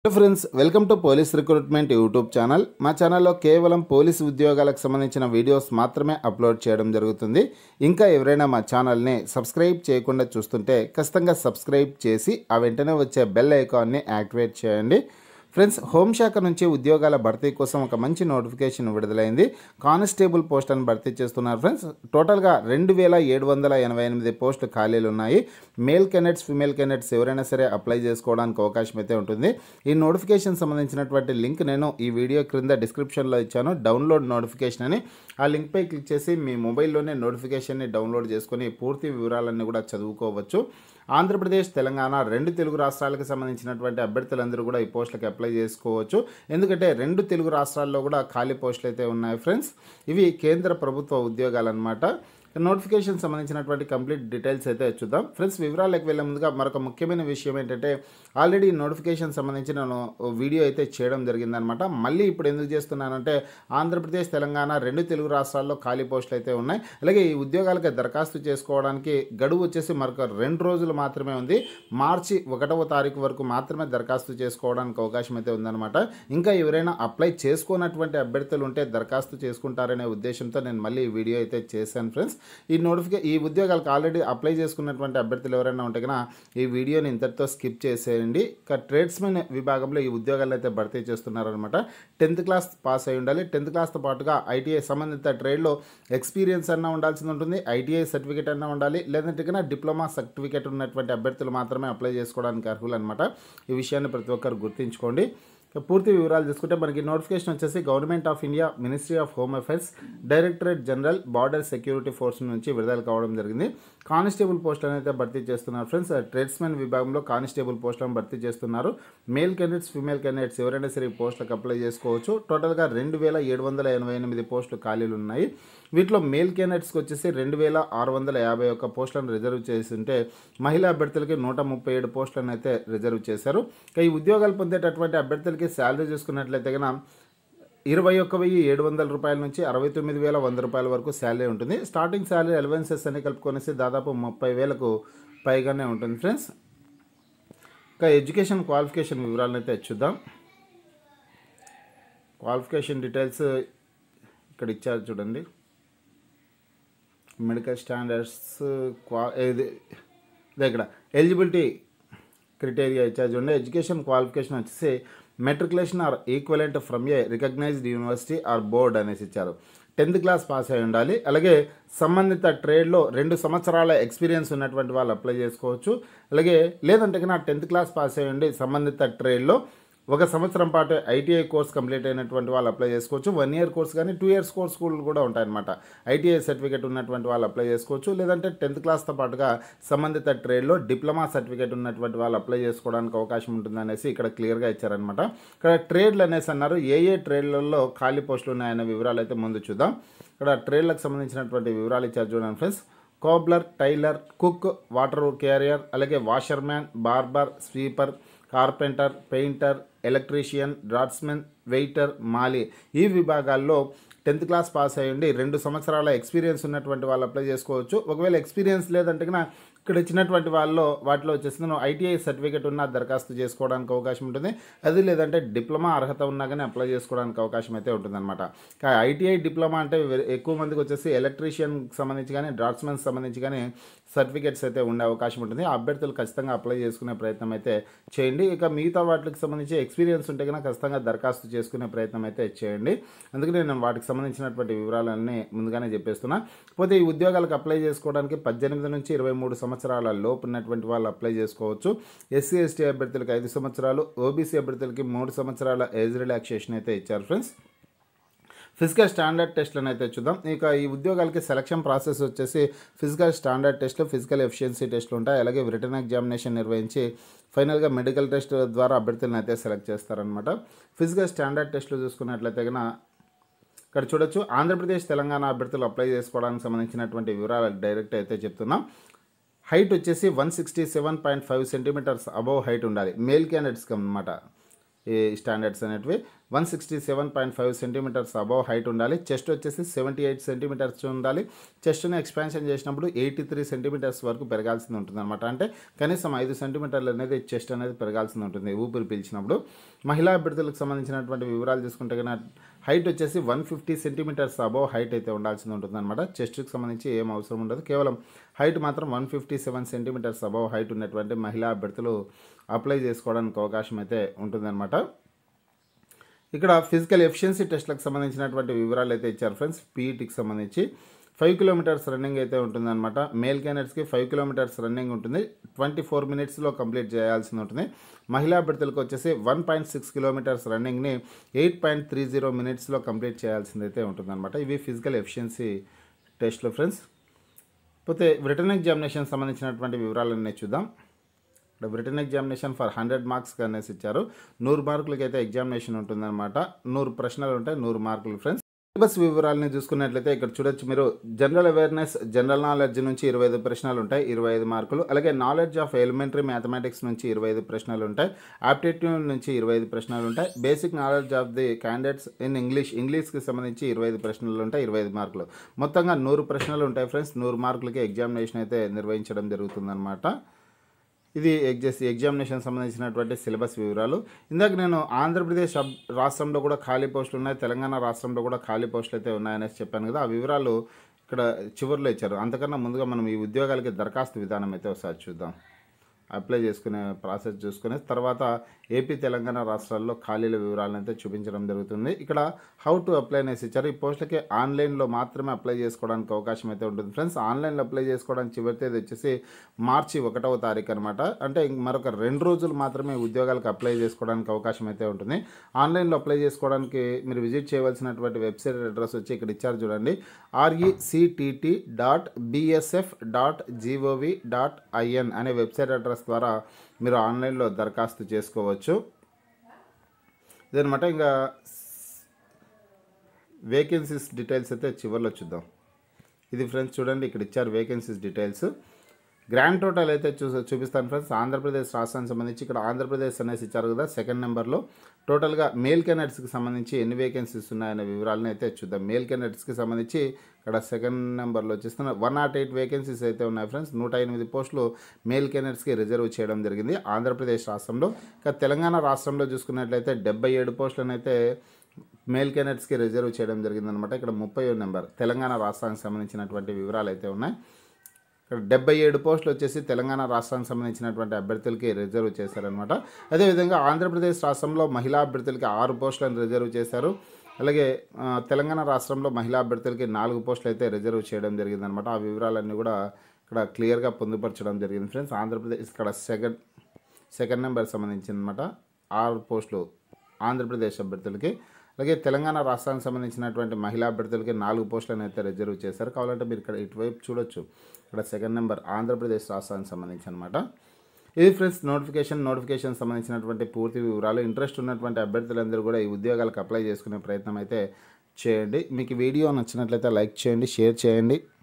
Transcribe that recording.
friends welcome to police recruitment YouTube channel మా ఛానల్లో కేవలం పోలీసు ఉద్యోగాలకు సంబంధించిన వీడియోస్ మాత్రమే అప్లోడ్ చేయడం జరుగుతుంది ఇంకా ఎవరైనా మా ఛానల్ని సబ్స్క్రైబ్ చేయకుండా చూస్తుంటే ఖచ్చితంగా సబ్స్క్రైబ్ చేసి ఆ వెంటనే వచ్చే బెల్ ఐకాన్ని యాక్టివేట్ చేయండి ఫ్రెండ్స్ హోంశాఖ నుంచి ఉద్యోగాల భర్తీ కోసం ఒక మంచి నోటిఫికేషన్ విడుదలైంది కానిస్టేబుల్ పోస్ట్ అని భర్తీ చేస్తున్నారు ఫ్రెండ్స్ టోటల్గా రెండు వేల ఏడు వందల ఎనభై ఎనిమిది పోస్టులు ఖాళీలు ఉన్నాయి మేల్ కెనెట్స్ ఫిమేల్ కెనెట్స్ ఎవరైనా సరే అప్లై చేసుకోవడానికి అవకాశం అయితే ఉంటుంది ఈ నోటిఫికేషన్ సంబంధించినటువంటి లింక్ నేను ఈ వీడియో క్రింద డిస్క్రిప్షన్లో ఇచ్చాను డౌన్లోడ్ నోటిఫికేషన్ అని ఆ లింక్పై క్లిక్ చేసి మీ మొబైల్లోనే నోటిఫికేషన్ని డౌన్లోడ్ చేసుకొని పూర్తి వివరాలన్నీ కూడా చదువుకోవచ్చు ఆంధ్రప్రదేశ్ తెలంగాణ రెండు తెలుగు రాష్ట్రాలకు సంబంధించినటువంటి అభ్యర్థులందరూ కూడా ఈ పోస్టులకు అప్లై చేసుకోవచ్చు ఎందుకంటే రెండు తెలుగు రాష్ట్రాల్లో కూడా ఖాళీ పోస్టులు అయితే ఉన్నాయి ఫ్రెండ్స్ ఇవి కేంద్ర ప్రభుత్వ ఉద్యోగాలు అనమాట నోటిఫికేషన్ సంబంధించినటువంటి కంప్లీట్ డీటెయిల్స్ అయితే చూద్దాం ఫ్రెండ్స్ వివరాలకు వెళ్ళే ముందుగా మరొక ముఖ్యమైన విషయం ఏంటంటే ఆల్రెడీ నోటిఫికేషన్ సంబంధించి నేను వీడియో అయితే చేయడం జరిగిందనమాట మళ్ళీ ఇప్పుడు ఎందుకు చేస్తున్నానంటే ఆంధ్రప్రదేశ్ తెలంగాణ రెండు తెలుగు రాష్ట్రాల్లో ఖాళీ పోస్టులు అయితే ఉన్నాయి అలాగే ఈ ఉద్యోగాలకి దరఖాస్తు చేసుకోవడానికి గడువు వచ్చేసి మరొక రెండు రోజులు మాత్రమే ఉంది మార్చి ఒకటవ తారీఖు వరకు మాత్రమే దరఖాస్తు చేసుకోవడానికి అవకాశం అయితే ఉందన్నమాట ఇంకా ఎవరైనా అప్లై చేసుకోనటువంటి అభ్యర్థులు ఉంటే దరఖాస్తు చేసుకుంటారనే ఉద్దేశంతో నేను మళ్ళీ ఈ వీడియో అయితే చేశాను ఫ్రెండ్స్ ఈ నోటిఫికే ఈ ఉద్యోగాలకు ఆల్రెడీ అప్లై చేసుకున్నటువంటి అభ్యర్థులు ఎవరైనా ఉంటే కనుక ఈ వీడియోని ఇంతటితో స్కిప్ చేసేయండి ఇక ట్రేడ్స్మెన్ విభాగంలో ఈ ఉద్యోగాలు అయితే భర్తీ చేస్తున్నారనమాట టెన్త్ క్లాస్ పాస్ అయి ఉండాలి టెన్త్ క్లాస్తో పాటుగా ఐటీఐ సంబంధిత ట్రేడ్లో ఎక్స్పీరియన్స్ అన్న ఉండాల్సి ఉంటుంది ఐటీఐ సర్టిఫికేట్ అన్న ఉండాలి లేదంటే కన్నా డిప్లొమా సర్టిఫికేట్ ఉన్నటువంటి అభ్యర్థులు మాత్రమే అప్లై చేసుకోవడానికి అర్హులు అనమాట ఈ విషయాన్ని ప్రతి ఒక్కరు గుర్తుంచుకోండి ఇక పూర్తి వివరాలు చూసుకుంటే మనకి నోటిఫికేషన్ వచ్చేసి government of India ministry of home affairs directorate general border security force నుంచి విడుదల కావడం జరిగింది కానిస్టేబుల్ పోస్టులను అయితే భర్తీ చేస్తున్నారు ఫ్రెండ్స్ ట్రేడ్స్మెన్ విభాగంలో కానిస్టేబుల్ పోస్టులను భర్తీ చేస్తున్నారు మేల్ క్యాండిడేట్స్ ఫిమేల్ క్యాండిడేట్స్ ఎవరైనా సరే ఈ పోస్టులకు అప్లై చేసుకోవచ్చు టోటల్గా రెండు వేల ఏడు వందల ఎనభై ఎనిమిది పోస్టులు ఖాళీలు ఉన్నాయి వీటిలో మేల్ క్యాండిడేట్స్కి వచ్చేసి రెండు వేల ఆరు వందల యాభై ఒక్క పోస్టులను రిజర్వ్ చేసి ఉంటే మహిళా అభ్యర్థులకి నూట ముప్పై ఏడు పోస్టులను అయితే రిజర్వ్ చేశారు ఇక ఈ ఉద్యోగాలు పొందేటటువంటి అభ్యర్థులకి శాలరీ చూసుకున్నట్లయితే కనుక ఇరవై ఒక్క వెయ్యి ఏడు వందల రూపాయల నుంచి అరవై తొమ్మిది వేల వంద రూపాయల వరకు శాలరీ ఉంటుంది స్టార్టింగ్ శాలరీ అలవెన్సెస్ అన్ని కలుపుకొనేసి దాదాపు ముప్పై వేలకు పైగానే ఉంటుంది ఫ్రెండ్స్ ఇంకా ఎడ్యుకేషన్ క్వాలిఫికేషన్ వివరాలను అయితే చూద్దాం క్వాలిఫికేషన్ డీటెయిల్స్ ఇక్కడ ఇచ్చారు చూడండి మెడికల్ స్టాండర్డ్స్ క్వా ఇది ఇదే ఇక్కడ ఎలిజిబిలిటీ క్రిటేరియా ఇచ్చారు చూడండి ఎడ్యుకేషన్ క్వాలిఫికేషన్ వచ్చేసి matriculation or equivalent from a recognized university or board అనేసి ఇచ్చారు టెన్త్ క్లాస్ పాస్ అయి ఉండాలి అలాగే సంబంధిత ట్రేడ్లో రెండు సంవత్సరాల ఎక్స్పీరియన్స్ ఉన్నటువంటి వాళ్ళు అప్లై చేసుకోవచ్చు అలాగే లేదంటే కన్నా టెన్త్ క్లాస్ పాస్ అయి ఉండి సంబంధిత ట్రేడ్లో ఒక సంవత్సరం పాటు ఐటీఐ కోర్స్ కంప్లీట్ అయినటువంటి వాళ్ళు అప్లై చేసుకోవచ్చు వన్ ఇయర్ కోర్స్ కానీ టూ ఇయర్స్ కోర్స్ కూడా ఉంటాయన్నమాట ఐటీఐ సర్టిఫికేట్ ఉన్నటువంటి వాళ్ళు అప్లై చేసుకోవచ్చు లేదంటే టెన్త్ క్లాస్తో పాటుగా సంబంధిత ట్రేడ్లో డిప్లొమా సర్టిఫికేట్ ఉన్నటువంటి వాళ్ళు అప్లై చేసుకోవడానికి అవకాశం ఉంటుంది అనేసి ఇక్కడ క్లియర్గా ఇచ్చారనమాట ఇక్కడ ట్రేడ్లు అనేసి అన్నారు ఏ ఏ ట్రేడ్లలో ఖాళీ పోస్టులు ఉన్నాయనే వివరాలు అయితే ముందు చూద్దాం ఇక్కడ ట్రేడ్లకు సంబంధించినటువంటి వివరాలు ఇచ్చారు చూడండి friends cobbler tailor cook water carrier అలాగే washerman barber sweeper carpenter painter electrician draftsmen waiter మాలి ఈ విభాగాల్లో టెన్త్ క్లాస్ పాస్ అయ్యండి రెండు సంవత్సరాల ఎక్స్పీరియన్స్ ఉన్నటువంటి వాళ్ళు అప్లై చేసుకోవచ్చు ఒకవేళ ఎక్స్పీరియన్స్ లేదంటే కన్నా ఇక్కడ ఇచ్చినటువంటి వాళ్ళలో వాటిలో వచ్చేసి మనం ఐటీఐ సర్టిఫికేట్ ఉన్న దరఖాస్తు చేసుకోవడానికి అవకాశం ఉంటుంది అది లేదంటే డిప్లొమా అర్హత ఉన్నా కానీ అప్లై చేసుకోవడానికి అవకాశం అయితే ఉంటుందన్నమాట ఐటీఐ డిప్లొమా అంటే ఎక్కువ మందికి వచ్చేసి ఎలక్ట్రీషియన్ సంబంధించి కానీ డ్రాట్స్మెన్ సంబంధించి కానీ సర్టిఫికేట్స్ అయితే ఉండే అవకాశం ఉంటుంది ఆ అభ్యర్థులు ఖచ్చితంగా అప్లై చేసుకునే ప్రయత్నం అయితే చేయండి ఇక మిగతా వాటికి సంబంధించి ఎక్స్పీరియన్స్ ఉంటే కనుక ఖచ్చితంగా దరఖాస్తు చేసుకునే ప్రయత్నం అయితే చేయండి అందుకని నేను వాటికి సంబంధించినటువంటి వివరాలన్నీ ముందుగానే చెప్పేస్తున్నా పోతే ఈ ఉద్యోగాలకు అప్లై చేసుకోవడానికి పద్దెనిమిది నుంచి ఇరవై మూడు సంవత్సరాల లోపు ఉన్నటువంటి వాళ్ళు అప్లై చేసుకోవచ్చు ఎస్సీ ఎస్టీ అభ్యర్థులకు ఐదు సంవత్సరాలు ఓబీసీ అభ్యర్థులకి మూడు సంవత్సరాల ఏజ్ రిలాక్సేషన్ అయితే ఇచ్చారు ఫ్రెండ్స్ ఫిజికల్ స్టాండర్డ్ టెస్ట్లను అయితే చూద్దాం ఇక ఈ ఉద్యోగాలకి సెలక్షన్ ప్రాసెస్ వచ్చేసి ఫిజికల్ స్టాండర్డ్ టెస్ట్లు ఫిజికల్ ఎఫిషియన్సీ టెస్ట్లు ఉంటాయి అలాగే రిటర్న్ ఎగ్జామినేషన్ నిర్వహించి ఫైనల్గా మెడికల్ టెస్ట్ ద్వారా అభ్యర్థులను అయితే సెలెక్ట్ చేస్తారనమాట ఫిజికల్ స్టాండర్డ్ టెస్ట్లు చూసుకున్నట్లయితే కనుక ఇక్కడ చూడొచ్చు ఆంధ్రప్రదేశ్ తెలంగాణ అభ్యర్థులు అప్లై చేసుకోవడానికి సంబంధించినటువంటి వివరాలు డైరెక్ట్ అయితే చెప్తున్నాం హైట్ వచ్చేసి one sixty seven point five centimetres above height ఉండాలి మేల్ క్యాండిడేట్స్కి అనమాట ఈ స్టాండర్డ్స్ అనేటివి one sixty seven point five centimetres above height ఉండాలి చెస్ట్ వచ్చేసి సెవెంటీ ఎయిట్ సెంటీమీటర్స్ ఉండాలి చెస్ట్ని ఎక్స్పాన్షన్ చేసినప్పుడు ఎయిటీ త్రీ సెంటీమీటర్స్ వరకు పెరగాల్సి ఉంటుంది అనమాట అంటే కనీసం ఐదు సెంటీమీటర్లు అనేది చెస్ట్ అనేది పెరగాల్సి ఉంటుంది ఊపిరి పీల్చినప్పుడు మహిళా అభ్యర్థులకు సంబంధించినటువంటి వివరాలు చూసుకుంటే కనుక హైట్ వచ్చేసి one fifty centimetres above height అయితే ఉండాల్సి ఉంటుంది అనమాట చెస్ట్కి సంబంధించి ఏం అవసరం ఉండదు కేవలం హైట్ మాత్రం one fifty seven centimetres above height ఉన్నటువంటి మహిళా అభ్యర్థులు అప్లై చేసుకోవడానికి అవకాశం అయితే ఉంటుందన్నమాట ఇక్కడ ఫిజికల్ ఎఫిషియన్సీ టెస్ట్లకు సంబంధించినటువంటి వివరాలు అయితే ఇచ్చారు ఫ్రెండ్స్ పీఈటీకి సంబంధించి ఫైవ్ కిలోమీటర్స్ రన్నింగ్ అయితే ఉంటుందన్నమాట మేల్ క్యాండిడేట్స్కి ఫైవ్ కిలోమీటర్స్ రన్నింగ్ ఉంటుంది ట్వంటీ ఫోర్ మినిట్స్లో కంప్లీట్ చేయాల్సి ఉంటుంది మహిళా అభ్యర్థులకు వచ్చేసి వన్ పాయింట్ సిక్స్ కిలోమీటర్స్ రన్నింగ్ని ఎయిట్ పాయింట్ త్రీ జీరో మినిట్స్లో కంప్లీట్ చేయాల్సింది అయితే ఉంటుందన్నమాట ఇవి ఫిజికల్ ఎఫిషియన్సీ టెస్ట్లు ఫ్రెండ్స్ పోతే రిటర్న్ ఎగ్జామినేషన్ సంబంధించినటువంటి వివరాలన్నీ చూద్దాం ఇక్కడ written examination for hundred marks అనేసి ఇచ్చారు నూరు మార్కులకి అయితే ఎగ్జామినేషన్ ఉంటుందన్నమాట నూరు ప్రశ్నలు ఉంటాయి నూరు మార్కులు ఫ్రెండ్స్ సిలబస్ వివరాలని చూసుకున్నట్లయితే ఇక్కడ చూడొచ్చు మీరు జనరల్ అవేర్నెస్ జనరల్ నాలెడ్జ్ నుంచి ఇరవై ఐదు ప్రశ్నలు ఉంటాయి ఇరవై ఐదు మార్కులు అలాగే నాలెడ్జ్ ఆఫ్ ఎలిమెంటరీ మ్యాథమెటిక్స్ నుంచి ఇరవై ఐదు ప్రశ్నలు ఉంటాయి ఆప్టిట్యూడ్ నుంచి ఇరవై ఐదు ప్రశ్నలు ఉంటాయి basic knowledge of the candidates in English ఇంగ్లీష్కి సంబంధించి ఇరవై ఐదు ప్రశ్నలు ఉంటాయి ఇరవై ఐదు మార్కులు మొత్తంగా నూరు ప్రశ్నలు ఉంటాయి ఫ్రెండ్స్ నూరు మార్కులకి ఎగ్జామినేషన్ అయితే నిర్వహించడం జరుగుతుందన్నమాట ఇది ఎగ్జెస్ ఎగ్జామినేషన్ సంబంధించినటువంటి సిలబస్ వివరాలు ఇందాక నేను ఆంధ్రప్రదేశ్ అబ్- రాష్ట్రంలో కూడా ఖాళీ పోస్టులు ఉన్నాయి తెలంగాణ రాష్ట్రంలో కూడా ఖాళీ పోస్టులు అయితే ఉన్నాయనేసి చెప్పాను కదా ఆ వివరాలు ఇక్కడ చివరిలో ఇచ్చారు అంతకన్నా ముందుగా మనం ఈ ఉద్యోగాలకి దరఖాస్తు విధానం అయితే ఒకసారి చూద్దాం అప్లై చేసుకునే ప్రాసెస్ చూసుకుని తర్వాత ఏపీ తెలంగాణ రాష్ట్రాల్లో ఖాళీల వివరాలను అయితే చూపించడం జరుగుతుంది ఇక్కడ హౌ టు అప్లై అనేసి ఇచ్చారు ఈ పోస్టులకి ఆన్లైన్లో మాత్రమే అప్లై చేసుకోవడానికి అవకాశం అయితే ఉంటుంది ఫ్రెండ్స్ ఆన్లైన్లో అప్లై చేసుకోవడానికి చివరి తేదీ వచ్చేసి మార్చి ఒకటవ తారీఖు అనమాట అంటే ఇంక మరొక రెండు రోజులు మాత్రమే ఉద్యోగాలకు అప్లై చేసుకోవడానికి అవకాశం అయితే ఉంటుంది ఆన్లైన్లో అప్లై చేసుకోవడానికి మీరు విజిట్ చేయవలసినటువంటి వెబ్సైట్ అడ్రస్ వచ్చి ఇక్కడ ఇచ్చారు చూడండి RECTT dot BSF dot GOV dot IN అనే వెబ్సైట్ అడ్రస్ ద్వారా మీరు ఆన్లైన్లో దరఖాస్తు చేసుకోవచ్చు ఇదనమాట ఇంకా వేకెన్సీస్ డీటెయిల్స్ అయితే చివరిలో చూద్దాం ఇది ఫ్రెండ్స్ చూడండి ఇక్కడ ఇచ్చారు వేకెన్సీస్ డీటెయిల్స్ గ్రాండ్ టోటల్ అయితే చూ చూపిస్తాను ఫ్రెండ్స్ ఆంధ్రప్రదేశ్ రాష్ట్రానికి సంబంధించి ఇక్కడ ఆంధ్రప్రదేశ్ అనేసి ఇచ్చారు కదా సెకండ్ నెంబర్లో టోటల్గా మేల్ కెనెట్స్కి సంబంధించి ఎన్ని వేకెన్సీస్ ఉన్నాయనే వివరాలను అయితే చూద్దాం మేల్ కెనెట్స్కి సంబంధించి ఇక్కడ సెకండ్ నెంబర్లో వచ్చేస్తున్న వన్ నాట్ ఎయిట్ వేకెన్సీస్ అయితే ఉన్నాయి ఫ్రెండ్స్ నూట ఎనిమిది పోస్టులు మేల్ కెనెట్స్కి రిజర్వ్ చేయడం జరిగింది ఆంధ్రప్రదేశ్ రాష్ట్రంలో ఇక తెలంగాణ రాష్ట్రంలో చూసుకున్నట్లయితే డెబ్బై ఏడు పోస్టులను అయితే మేల్ కెనెట్స్కి రిజర్వ్ చేయడం జరిగిందనమాట ఇక్కడ ముప్పై నెంబర్ తెలంగాణ రాష్ట్రానికి సంబంధించినటువంటి వివరాలు అయితే ఉన్నాయి ఇక్కడ డెబ్బై ఏడు పోస్టులు వచ్చేసి తెలంగాణ రాష్ట్రానికి సంబంధించినటువంటి అభ్యర్థులకి రిజర్వ్ చేశారనమాట అదేవిధంగా ఆంధ్రప్రదేశ్ రాష్ట్రంలో మహిళా అభ్యర్థులకి ఆరు పోస్టులను రిజర్వ్ చేశారు అలాగే ఆ, తెలంగాణ రాష్ట్రంలో మహిళా అభ్యర్థులకి నాలుగు పోస్టులు అయితే రిజర్వ్ చేయడం జరిగిందనమాట ఆ వివరాలన్నీ కూడా ఇక్కడ క్లియర్గా పొందుపరచడం జరిగింది ఫ్రెండ్స్ ఆంధ్రప్రదేశ్ ఇక్కడ సెకండ్ సెకండ్ నెంబర్ సంబంధించి అనమాట ఆరు పోస్టులు ఆంధ్రప్రదేశ్ అభ్యర్థులకి అలాగే తెలంగాణ రాష్ట్రానికి సంబంధించినటువంటి మహిళా అభ్యర్థులకి నాలుగు పోస్టులను అయితే రిజర్వ్ చేశారు కావాలంటే మీరు ఇక్కడ ఇటువైపు చూడొచ్చు ఇక్కడ సెకండ్ నెంబర్ ఆంధ్రప్రదేశ్ రాష్ట్రానికి సంబంధించి అనమాట ఇది ఫ్రెండ్స్ నోటిఫికేషన్ నోటిఫికేషన్ సంబంధించినటువంటి పూర్తి వివరాలు ఇంట్రెస్ట్ ఉన్నటువంటి అభ్యర్థులందరూ కూడా ఈ ఉద్యోగాలకు అప్లై చేసుకునే ప్రయత్నం అయితే చేయండి మీకు ఈ వీడియో నచ్చినట్లయితే లైక్ చేయండి షేర్ చేయండి